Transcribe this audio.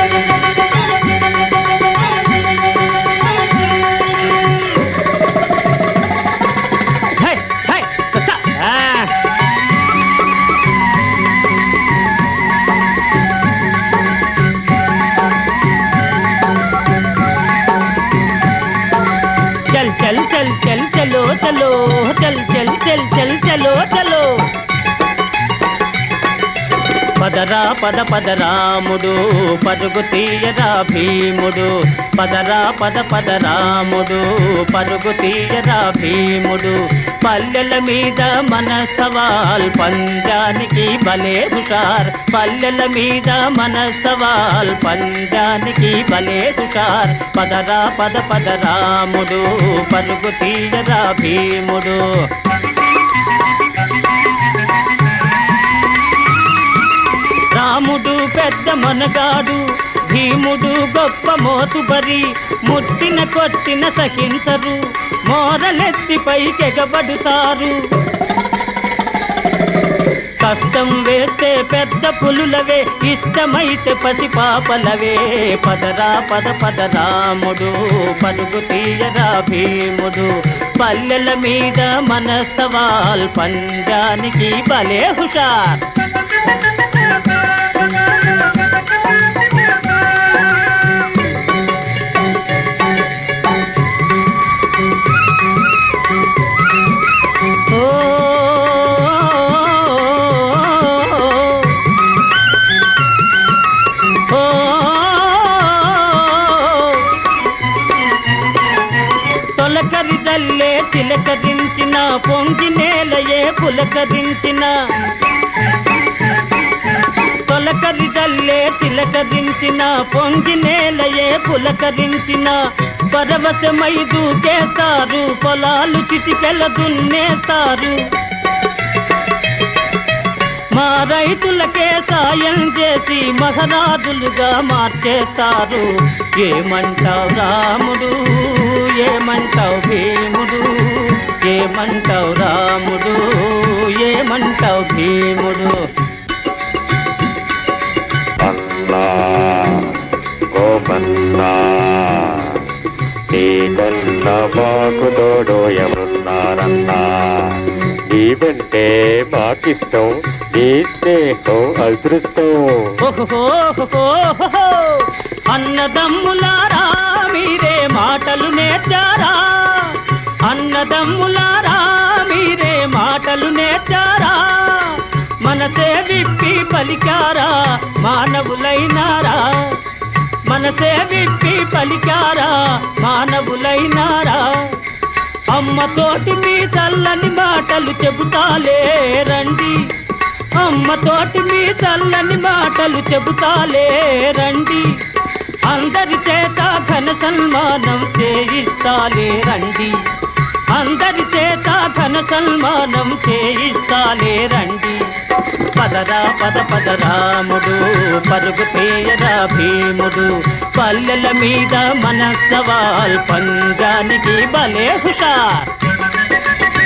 High, high, చచ్చా. ఆ. చల్ చల్ చల్ చల్ చలో చలో చల్ చల్ చల్ చల్ చలో చలో పదరా పద పద రాముడు పరుగు తీయరా భీముడు పదరా పద పద రాముడు పరుగు తీయరా భీముడు పల్లెల మీద మన సవాల్ పంజానికి భలే హుషార్ పల్లెల మీద మన సవాల్ పంజానికి భలే హుషార్ పదరా పద పద రాముడు పరుగు తీయరా భీముడు రాముడు పెద్ద మనగాడు భీముడు గొప్ప మోతుబరి ముట్టిన కొట్టిన సహించరు మోరలెత్తి పైకెగబడుతారు కష్టం వేస్తే పెద్ద పులులవే ఇష్టమైతే పసి పాపలవే పదరా పద పద రాముడు పలుగు తీయరా భీముడు పల్లెల మీద మన సవాల్ పంజానికి భలే హుషార్ ఓ ఓ తొలకరి జల్లే తిలకరించిన పొంగి నేలయే పులకరించిన తొలకరి జల్లే తిలకరించిన పొంగి నేలయే పులకరించిన పరవశమై దూకేస్తారు పొలాలు చిటికెల దున్నేస్తారు మా రైతులకే సాయం చేసి మహరాజులుగా మార్చేస్తారు ఏమంటావు రాముడు ఏమంటావు భీముడు ఏమంటావు రాముడు ఏమంటావు భీముడు అన్నా గోపన్నా నీకన్న మాకు తోడు ఎవరున్నారన్నా నీవంటే మాకిష్టం నీ స్నేహం అదృష్టం ఓహోహోహోహో. అన్నదమ్ములారా మీరే మాటలు నేర్చారా అన్నదమ్ములారా మీరే మాటలు నేర్చారా మనసే విప్పి పలికారా మానవులైనారా మనసే విప్పి పలికారా మానవులైనారా అమ్మతోటి మీ చల్లని మాటలు చెబుతాలే రండి అమ్మతోటి మీ చల్లని మాటలు చెబుతాలే రండి అందరి చేత ఘన సన్మానం చేయిస్తాలే రండి అందరి చేత ఘన సన్మానం చేయిస్తాలే రండి పదరా పద పద రాముడు పరుగు పేయరా భీముడు పల్లెల మీద మన సవాల్ పంజానికి భలే హుషార్